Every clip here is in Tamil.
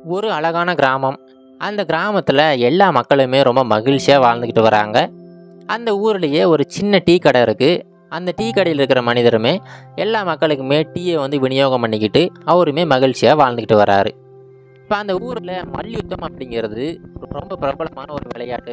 ஒரு அழகான கிராமம் அந்த கிராமத்தில் எல்லா மக்களுமே ரொம்ப மகிழ்ச்சியாக வாழ்ந்துக்கிட்டு வராங்க அந்த ஊர்லேயே ஒரு சின்ன டீ கடை இருக்குது அந்த டீ கடையில் இருக்கிற மனிதருமே எல்லா மக்களுக்குமே டீயை வந்து விநியோகம் பண்ணிக்கிட்டு அவருமே மகிழ்ச்சியாக வாழ்ந்துக்கிட்டு வராரு இப்போ அந்த ஊரில் மல்யுத்தம் அப்படிங்கிறது ரொம்ப பிரபலமான ஒரு விளையாட்டு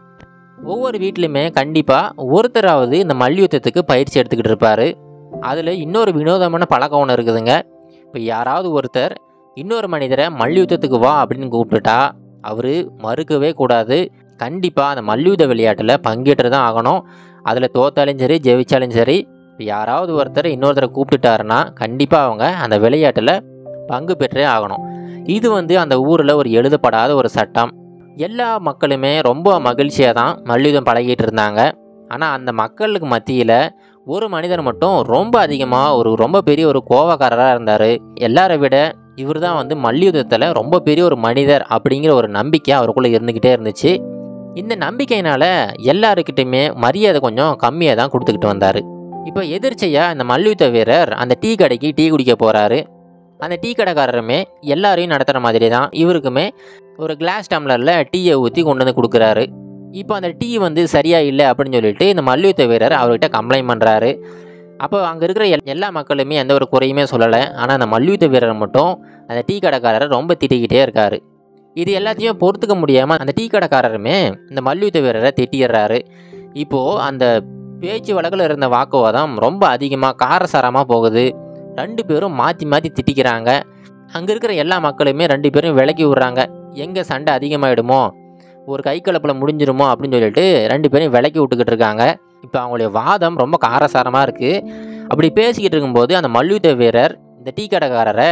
ஒவ்வொரு வீட்லையுமே கண்டிப்பாக ஒருத்தராவது இந்த மல்யுத்தத்துக்கு பயிற்சி எடுத்துக்கிட்டு இருப்பார் அதில் இன்னொரு வினோதமான பழக்கம் ஒன்று இருக்குதுங்க இப்போ யாராவது ஒருத்தர் இன்னொரு மனிதரை மல்யுத்தத்துக்கு வா அப்படின்னு கூப்பிட்டுட்டா அவர் மறுக்கவே கூடாது கண்டிப்பாக அந்த மல்யுத்த விளையாட்டில் பங்கேற்று தான் ஆகணும் அதில் தோத்தாலும் சரி ஜெயிச்சாலும் சரி இப்போ யாராவது ஒருத்தர் இன்னொருத்தரை கூப்பிட்டுட்டாருன்னா கண்டிப்பாக அவங்க அந்த விளையாட்டில் பங்கு பெற்றே ஆகணும் இது வந்து அந்த ஊரில் ஒரு எழுதப்படாத ஒரு சட்டம் எல்லா மக்களுமே ரொம்ப மகிழ்ச்சியாக தான் மல்யுத்தம் பழகிட்டு இருந்தாங்க ஆனால் அந்த மக்களுக்கு மத்தியில் ஒரு மனிதர் மட்டும் ரொம்ப அதிகமாக ஒரு ரொம்ப பெரிய ஒரு கோவக்காரராக இருந்தார் எல்லாரை விட இவர் தான் வந்து மல்யுத்தத்தில் ரொம்ப பெரிய ஒரு மனிதர் அப்படிங்கிற ஒரு நம்பிக்கை அவருக்குள்ளே இருந்துக்கிட்டே இருந்துச்சு இந்த நம்பிக்கையினால் எல்லாருக்கிட்டையுமே மரியாதை கொஞ்சம் கம்மியாக தான் கொடுத்துக்கிட்டு வந்தார் இப்போ எதிர்ச்சையாக இந்த மல்யுத்த வீரர் அந்த டீ கடைக்கு டீ குடிக்க போகிறாரு அந்த டீ கடைக்காரருமே எல்லாரையும் நடத்துகிற மாதிரி தான் இவருக்குமே ஒரு கிளாஸ் டம்ளரில் டீயை ஊற்றி கொண்டு வந்து கொடுக்குறாரு இப்போ அந்த டீ வந்து சரியாக இல்லை அப்படின்னு சொல்லிட்டு இந்த மல்யுத்த வீரர் அவர்கிட்ட கம்ப்ளைண்ட் பண்ணுறாரு அப்போ அங்கே இருக்கிற எல் எல்லா மக்களுமே எந்த ஒரு குறையுமே சொல்லலை ஆனால் அந்த மல்யுத்த வீரர் மட்டும் அந்த டீ கடைக்காரரை ரொம்ப திட்டிக்கிட்டே இருக்காரு இது எல்லாத்தையும் பொறுத்துக்க முடியாமல் அந்த டீ கடைக்காரருமே இந்த மல்யுத்த வீரரை திட்டிடுறாரு இப்போது அந்த பேச்சு வழக்கில் இருந்த வாக்குவாதம் ரொம்ப அதிகமாக காரசாரமாக போகுது ரெண்டு பேரும் மாற்றி மாற்றி திட்டிக்கிறாங்க அங்கே இருக்கிற எல்லா மக்களுமே ரெண்டு பேரும் விலக்கி விட்றாங்க எங்கே சண்டை அதிகமாகிடுமோ ஒரு கை கலப்பில் முடிஞ்சிருமோ அப்படின்னு சொல்லிட்டு ரெண்டு பேரும் விலக்கி விட்டுக்கிட்டு இருக்காங்க இப்போ அவங்களுடைய வாதம் ரொம்ப காரசாரமாக இருக்குது அப்படி பேசிக்கிட்டு இருக்கும்போது அந்த மல்யுத்த வீரர் இந்த டீ கடைக்காரரை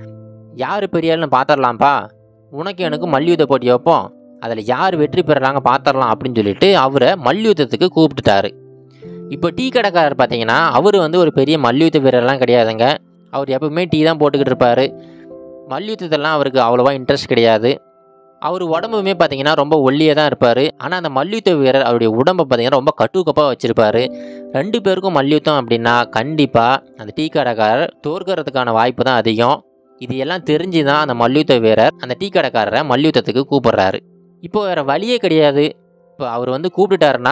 யார் பெரியாள்னு பார்த்துடலாம்ப்பா உனக்கு எனக்கு மல்யுத்த போட்டி வைப்போம் அதில் யார் வெற்றி பெறுறாங்க பார்த்துடலாம் அப்படின்னு சொல்லிட்டு அவரை மல்யுத்தத்துக்கு கூப்பிட்டுட்டாரு இப்போ டீ கடைக்காரர் பார்த்தீங்கன்னா அவர் வந்து ஒரு பெரிய மல்யுத்த வீரர்லாம் கிடையாதுங்க அவர் எப்பவுமே டீ தான் போட்டுக்கிட்டு இருப்பார் மல்யுத்தத்தெல்லாம் அவருக்கு அவ்வளோவா இன்ட்ரெஸ்ட் கிடையாது அவர் உடம்புமே பார்த்தீங்கன்னா ரொம்ப ஒல்லியாக தான் இருப்பார் ஆனால் அந்த மல்யுத்த வீரர் அவருடைய உடம்பை பார்த்தீங்கன்னா ரொம்ப கட்டுக்கப்பாக வச்சுருப்பார் ரெண்டு பேருக்கும் மல்யுத்தம் அப்படின்னா கண்டிப்பாக அந்த டீ கடைக்காரர் தோற்கிறதுக்கான வாய்ப்பு தான் அதிகம் இது எல்லாம் தெரிஞ்சு தான் அந்த மல்யுத்த வீரர் அந்த டீ கடைக்காரரை மல்யுத்தத்துக்கு கூப்பிடுறாரு இப்போ வேறு வழியே கிடையாது இப்போ அவர் வந்து கூப்பிட்டுட்டாருன்னா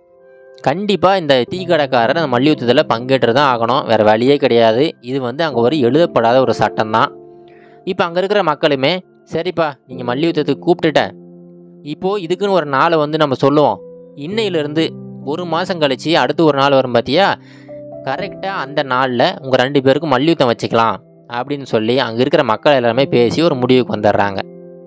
கண்டிப்பாக இந்த டீ கடைக்காரர் அந்த மல்யுத்தத்தில் பங்கேற்று தான் ஆகணும் வேறு வழியே கிடையாது இது வந்து அங்கே ஒரு எழுதப்படாத ஒரு சட்டம் தான் இப்போ அங்கே இருக்கிற மக்களுமே சரிப்பா நீங்கள் மல்யுத்தத்துக்கு கூப்பிட்டுட்ட இப்போது இதுக்குன்னு ஒரு நாளை வந்து நம்ம சொல்லுவோம் இன்னையிலேருந்து ஒரு மாதம் கழிச்சு அடுத்து ஒரு நாள் வரும் பார்த்தியா கரெக்டாக அந்த நாளில் உங்கள் ரெண்டு பேருக்கும் மல்யுத்தம் வச்சுக்கலாம் அப்படின்னு சொல்லி அங்கே இருக்கிற மக்கள் எல்லாருமே பேசி ஒரு முடிவுக்கு வந்துடுறாங்க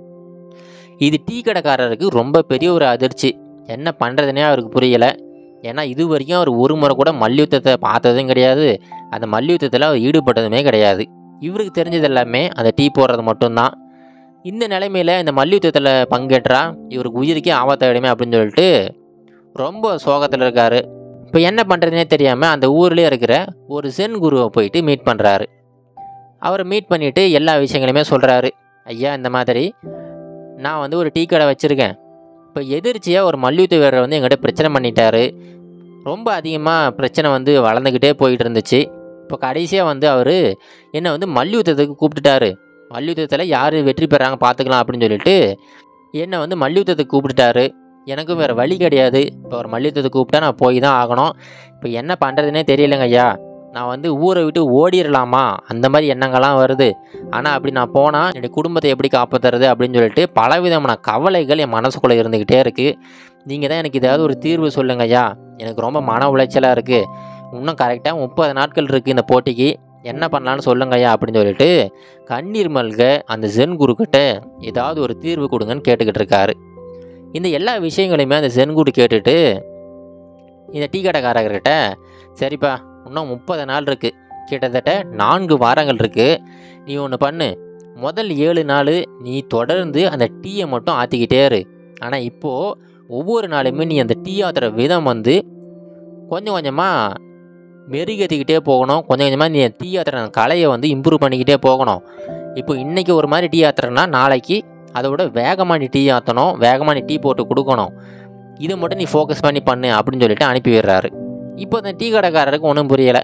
இது டீ கடைக்காரருக்கு ரொம்ப பெரிய ஒரு அதிர்ச்சி என்ன பண்ணுறதுனே அவருக்கு புரியலை ஏன்னா இது வரைக்கும் அவர் ஒரு முறை கூட மல்யுத்தத்தை பார்த்ததும் கிடையாது அந்த மல்யுத்தத்தில் அவர் ஈடுபட்டதுமே கிடையாது இவருக்கு தெரிஞ்சது எல்லாமே அந்த டீ போடுறது மட்டும்தான் இந்த நிலைமையில் இந்த மல்யுத்தத்தில் பங்கேற்றா இவருக்கு உயிருக்கே ஆபத்தாயிடுமே அப்படின்னு சொல்லிட்டு ரொம்ப சோகத்தில் இருக்கார் இப்போ என்ன பண்ணுறதுனே தெரியாமல் அந்த ஊர்லேயே இருக்கிற ஒரு சென் குருவை போயிட்டு மீட் பண்ணுறாரு அவரை மீட் பண்ணிவிட்டு எல்லா விஷயங்களையுமே சொல்கிறாரு ஐயா இந்த மாதிரி நான் வந்து ஒரு டீ கடை வச்சுருக்கேன் இப்போ எதிர்ச்சியாக ஒரு மல்யுத்த வீரர் வந்து எங்கிட்ட பிரச்சனை பண்ணிட்டாரு ரொம்ப அதிகமாக பிரச்சனை வந்து வளர்ந்துக்கிட்டே போயிட்டு இருந்துச்சு இப்போ கடைசியாக வந்து அவர் என்னை வந்து மல்யுத்தத்துக்கு கூப்பிட்டுட்டாரு மல்யுத்தத்தில் யார் வெற்றி பெறாங்க பார்த்துக்கலாம் அப்படின்னு சொல்லிட்டு என்னை வந்து மல்யுத்தத்துக்கு கூப்பிட்டுட்டாரு எனக்கும் வேறு வழி கிடையாது இப்போ ஒரு மல்யுத்தத்துக்கு கூப்பிட்டா நான் போய் தான் ஆகணும் இப்போ என்ன பண்ணுறதுனே தெரியலங்க ஐயா நான் வந்து ஊரை விட்டு ஓடிடலாமா அந்த மாதிரி எண்ணங்கள்லாம் வருது ஆனால் அப்படி நான் போனால் என்னுடைய குடும்பத்தை எப்படி காப்பாற்றுறது அப்படின்னு சொல்லிட்டு பலவிதமான கவலைகள் என் மனசுக்குள்ளே இருந்துக்கிட்டே இருக்குது நீங்கள் தான் எனக்கு ஏதாவது ஒரு தீர்வு சொல்லுங்க ஐயா எனக்கு ரொம்ப மன உளைச்சலாக இருக்குது இன்னும் கரெக்டாக முப்பது நாட்கள் இருக்குது இந்த போட்டிக்கு என்ன பண்ணலான்னு சொல்லுங்க ஐயா அப்படின்னு சொல்லிட்டு கண்ணீர் மல்க அந்த ஜென் குருக்கிட்ட ஏதாவது ஒரு தீர்வு கொடுங்கன்னு கேட்டுக்கிட்டு இருக்காரு இந்த எல்லா விஷயங்களையுமே அந்த ஜென் குரு கேட்டுட்டு இந்த டீ கடைக்காரர்கிட்ட சரிப்பா இன்னும் முப்பது நாள் இருக்குது கிட்டத்தட்ட நான்கு வாரங்கள் இருக்குது நீ ஒன்று பண்ணு முதல் ஏழு நாள் நீ தொடர்ந்து அந்த டீயை மட்டும் ஆற்றிக்கிட்டே இரு ஆனால் இப்போது ஒவ்வொரு நாளுமே நீ அந்த டீ ஆற்றுற விதம் வந்து கொஞ்சம் கொஞ்சமாக மெருகேற்றிக்கிட்டே போகணும் கொஞ்சம் கொஞ்சமாக நீ டீ ஆற்றுற அந்த கலையை வந்து இம்ப்ரூவ் பண்ணிக்கிட்டே போகணும் இப்போ இன்றைக்கி ஒரு மாதிரி டீ ஆற்றுறனா நாளைக்கு அதை விட வேகமாக நீ டீ ஆற்றணும் வேகமாக நீ டீ போட்டு கொடுக்கணும் இதை மட்டும் நீ ஃபோக்கஸ் பண்ணி பண்ணு அப்படின்னு சொல்லிட்டு அனுப்பி விடுறாரு இப்போ அந்த டீ கடைக்காரருக்கு ஒன்றும் புரியலை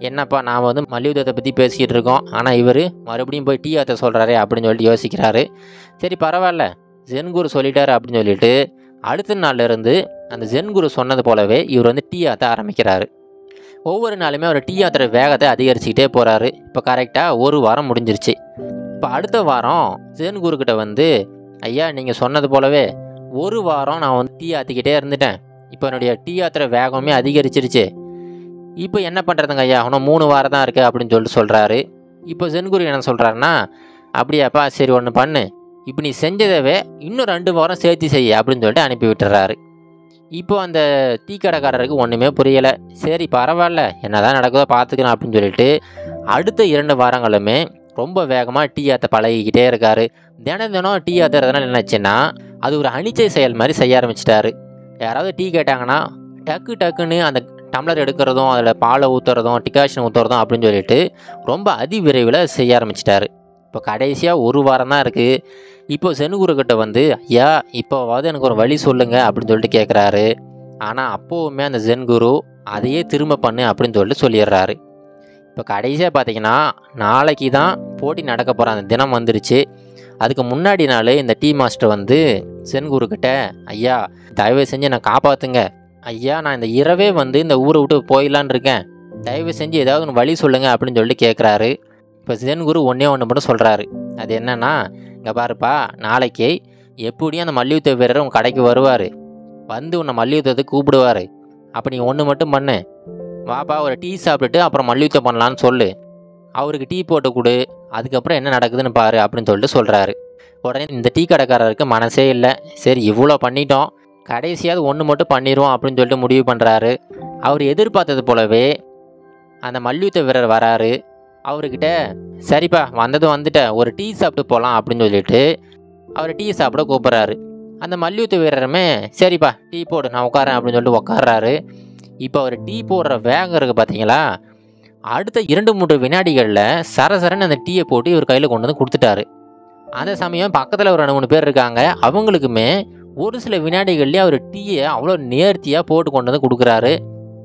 என்னப்பா நாம் வந்து மல்யுத்தத்தை பற்றி பேசிக்கிட்டு இருக்கோம் ஆனால் இவர் மறுபடியும் போய் டீ ஆற்ற சொல்கிறாரே அப்படின்னு சொல்லிட்டு யோசிக்கிறாரு சரி பரவாயில்ல ஜென்குரு சொல்லிட்டாரு அப்படின்னு சொல்லிட்டு அடுத்த நாள்ல இருந்து அந்த ஜென்குரு சொன்னது போலவே இவர் வந்து டீ ஆற்ற ஆரம்பிக்கிறாரு ஒவ்வொரு நாளுமே அவர் டீ ஆத்துற வேகத்தை அதிகரிச்சுக்கிட்டே போகிறாரு இப்போ கரெக்டாக ஒரு வாரம் முடிஞ்சிருச்சு இப்போ அடுத்த வாரம் ஜென்குரு கிட்ட வந்து ஐயா நீங்கள் சொன்னது போலவே ஒரு வாரம் நான் வந்து டீ ஆற்றிக்கிட்டே இருந்துட்டேன் இப்போ என்னுடைய டீ ஆத்துற வேகமே அதிகரிச்சிருச்சு இப்போ என்ன பண்ணுறதுங்க ஐயா இன்னும் மூணு வாரம் தான் இருக்குது அப்படின்னு சொல்லிட்டு சொல்கிறாரு இப்போ ஜென்குரு என்ன சொல்கிறாருன்னா அப்படியாப்பா சரி ஒன்று பண்ணு இப்போ நீ செஞ்சதவே இன்னும் ரெண்டு வாரம் சேர்த்து செய்ய அப்படின்னு சொல்லிட்டு அனுப்பி விட்டுறாரு இப்போ அந்த டீ கடைக்காரருக்கு ஒன்றுமே புரியலை சரி பரவாயில்ல என்னதான் நடக்குதோ பார்த்துக்கலாம் அப்படின்னு சொல்லிட்டு அடுத்த இரண்டு வாரங்களுமே ரொம்ப வேகமாக டீ ஆற்ற பழகிக்கிட்டே இருக்காரு தினம் தினம் டீ ஆற்றுறதுனால என்னாச்சுன்னா அது ஒரு அனிச்சை செயல் மாதிரி செய்ய ஆரம்பிச்சிட்டாரு யாராவது டீ கேட்டாங்கன்னா டக்கு டக்குன்னு அந்த டம்ளர் எடுக்கிறதும் அதில் பாலை ஊற்றுறதும் டிகாஷன் ஊற்றுறதும் அப்படின்னு சொல்லிட்டு ரொம்ப அதிவிரைவில் செய்ய ஆரம்பிச்சிட்டாரு இப்போ கடைசியாக ஒரு வாரம் தான் இருக்குது இப்போ செனுகுரு கிட்ட வந்து ஐயா இப்போவாவது எனக்கு ஒரு வழி சொல்லுங்க அப்படின்னு சொல்லிட்டு கேட்குறாரு ஆனால் அப்போவுமே அந்த ஜென்குரு அதையே திரும்ப பண்ணு அப்படின்னு சொல்லிட்டு சொல்லிடுறாரு இப்போ கடைசியாக பார்த்தீங்கன்னா நாளைக்கு தான் போட்டி நடக்க போகிற அந்த தினம் வந்துருச்சு அதுக்கு முன்னாடி நாள் இந்த டீ மாஸ்டர் வந்து சென்குரு கிட்ட ஐயா தயவு செஞ்சு என்னை காப்பாற்றுங்க ஐயா நான் இந்த இரவே வந்து இந்த ஊரை விட்டு போயிடலான்னு இருக்கேன் தயவு செஞ்சு ஏதாவது ஒன்று வழி சொல்லுங்க அப்படின்னு சொல்லிட்டு கேட்குறாரு இப்போ சென்குரு ஒன்றே ஒன்று மட்டும் சொல்கிறாரு அது என்னன்னா இங்கே பாருப்பா நாளைக்கு எப்படியும் அந்த மல்யுத்த வீரர் உன் கடைக்கு வருவார் வந்து உன்னை மல்யுத்தத்துக்கு கூப்பிடுவார் அப்போ நீ ஒன்று மட்டும் பண்ணு வாப்பா ஒரு டீ சாப்பிட்டுட்டு அப்புறம் மல்யுத்தம் பண்ணலான்னு சொல்லு அவருக்கு டீ போட்டு கொடு அதுக்கப்புறம் என்ன நடக்குதுன்னு பாரு அப்படின்னு சொல்லிட்டு சொல்கிறாரு உடனே இந்த டீ கடைக்காரருக்கு மனசே இல்லை சரி இவ்வளோ பண்ணிட்டோம் கடைசியாவது ஒன்று மட்டும் பண்ணிடுவோம் அப்படின்னு சொல்லிட்டு முடிவு பண்ணுறாரு அவர் எதிர்பார்த்தது போலவே அந்த மல்யுத்த வீரர் வராரு அவர்கிட்ட சரிப்பா வந்தது வந்துட்ட ஒரு டீ சாப்பிட்டு போகலாம் அப்படின்னு சொல்லிட்டு அவர் டீ சாப்பிட கூப்பிட்றாரு அந்த மல்யுத்த வீரருமே சரிப்பா டீ போடு நான் உட்காரேன் அப்படின்னு சொல்லிட்டு உட்கார்றாரு இப்போ அவர் டீ போடுற வேகம் இருக்குது பார்த்தீங்களா அடுத்த இரண்டு மூன்று வினாடிகளில் சரசரன்னு அந்த டீயை போட்டு இவர் கையில் கொண்டு வந்து கொடுத்துட்டாரு அந்த சமயம் பக்கத்தில் ஒரு ரெண்டு மூணு பேர் இருக்காங்க அவங்களுக்குமே ஒரு சில வினாடிகள்லேயே அவர் டீயை அவ்வளோ நேர்த்தியாக போட்டு கொண்டு வந்து கொடுக்குறாரு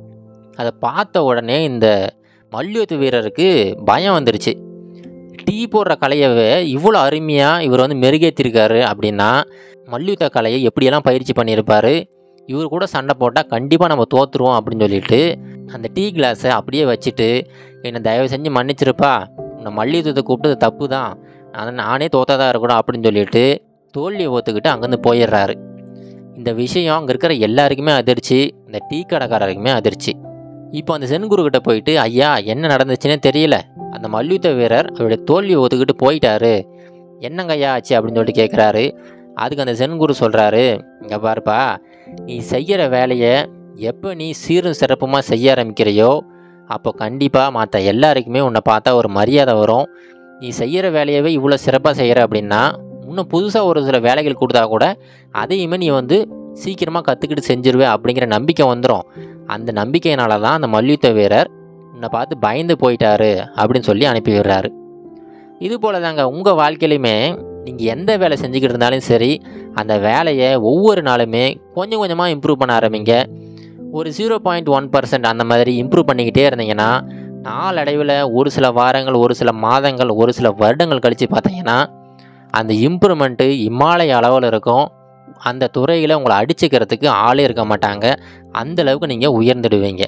அதை பார்த்த உடனே இந்த மல்யுத்த வீரருக்கு பயம் வந்துருச்சு டீ போடுற கலையவே இவ்வளோ அருமையாக இவர் வந்து மெருகேற்றிருக்காரு அப்படின்னா மல்யுத்த கலையை எப்படியெல்லாம் பயிற்சி பண்ணியிருப்பார் இவர் கூட சண்டை போட்டால் கண்டிப்பாக நம்ம தோற்றுருவோம் அப்படின்னு சொல்லிட்டு அந்த டீ கிளாஸை அப்படியே வச்சுட்டு என்னை தயவு செஞ்சு மன்னிச்சிருப்பா உன்னை மல்யுத்தத்தை கூப்பிட்டது தப்பு தான் அதை நானே தோத்ததாக இருக்கணும் அப்படின்னு சொல்லிட்டு தோல்வியை ஒத்துக்கிட்டு அங்கேருந்து போயிடுறாரு இந்த விஷயம் அங்கே இருக்கிற எல்லாருக்குமே அதிர்ச்சி இந்த டீ கடைக்காரருக்குமே அதிர்ச்சி இப்போ அந்த சென்குரு கிட்ட போயிட்டு ஐயா என்ன நடந்துச்சுன்னே தெரியல அந்த மல்யுத்த வீரர் அவருடைய தோல்வியை ஒத்துக்கிட்டு போயிட்டாரு என்னங்க ஐயா ஆச்சு அப்படின்னு சொல்லிட்டு கேட்குறாரு அதுக்கு அந்த சென்குரு சொல்கிறாரு இங்கே பாருப்பா நீ செய்கிற வேலையை எப்போ நீ சீரும் சிறப்புமாக செய்ய ஆரம்பிக்கிறையோ அப்போ கண்டிப்பாக மற்ற எல்லாருக்குமே உன்னை பார்த்தா ஒரு மரியாதை வரும் நீ செய்கிற வேலையவே இவ்வளோ சிறப்பாக செய்கிற அப்படின்னா இன்னும் புதுசாக ஒரு சில வேலைகள் கொடுத்தா கூட அதையுமே நீ வந்து சீக்கிரமாக கற்றுக்கிட்டு செஞ்சிருவே அப்படிங்கிற நம்பிக்கை வந்துடும் அந்த நம்பிக்கையினால தான் அந்த மல்யுத்த வீரர் உன்னை பார்த்து பயந்து போயிட்டாரு அப்படின்னு சொல்லி அனுப்பி விடுறாரு இது போல தாங்க உங்கள் வாழ்க்கையிலையுமே நீங்கள் எந்த வேலை செஞ்சுக்கிட்டு இருந்தாலும் சரி அந்த வேலையை ஒவ்வொரு நாளுமே கொஞ்சம் கொஞ்சமாக இம்ப்ரூவ் பண்ண ஆரம்பிங்க ஒரு ஜீரோ பாயிண்ட் ஒன் பர்சன்ட் அந்த மாதிரி இம்ப்ரூவ் பண்ணிக்கிட்டே இருந்தீங்கன்னா நாளடைவில் ஒரு சில வாரங்கள் ஒரு சில மாதங்கள் ஒரு சில வருடங்கள் கழித்து பார்த்தீங்கன்னா அந்த இம்ப்ரூவ்மெண்ட்டு இமாலய அளவில் இருக்கும் அந்த துறையில் உங்களை அடிச்சுக்கிறதுக்கு ஆளே இருக்க மாட்டாங்க அந்த அளவுக்கு நீங்கள் உயர்ந்துடுவீங்க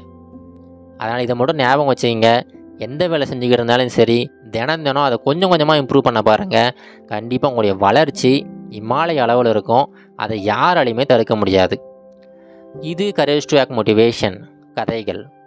அதனால் இதை மட்டும் ஞாபகம் வச்சுக்கிங்க எந்த வேலை செஞ்சுக்கிட்டு இருந்தாலும் சரி தினம் தினம் அதை கொஞ்சம் கொஞ்சமாக இம்ப்ரூவ் பண்ண பாருங்கள் கண்டிப்பாக உங்களுடைய வளர்ச்சி இமாலய அளவில் இருக்கும் அதை யாராலையுமே தடுக்க முடியாது இது கரேஜ் டு ஆக் மோட்டிவேஷன் கதைகள்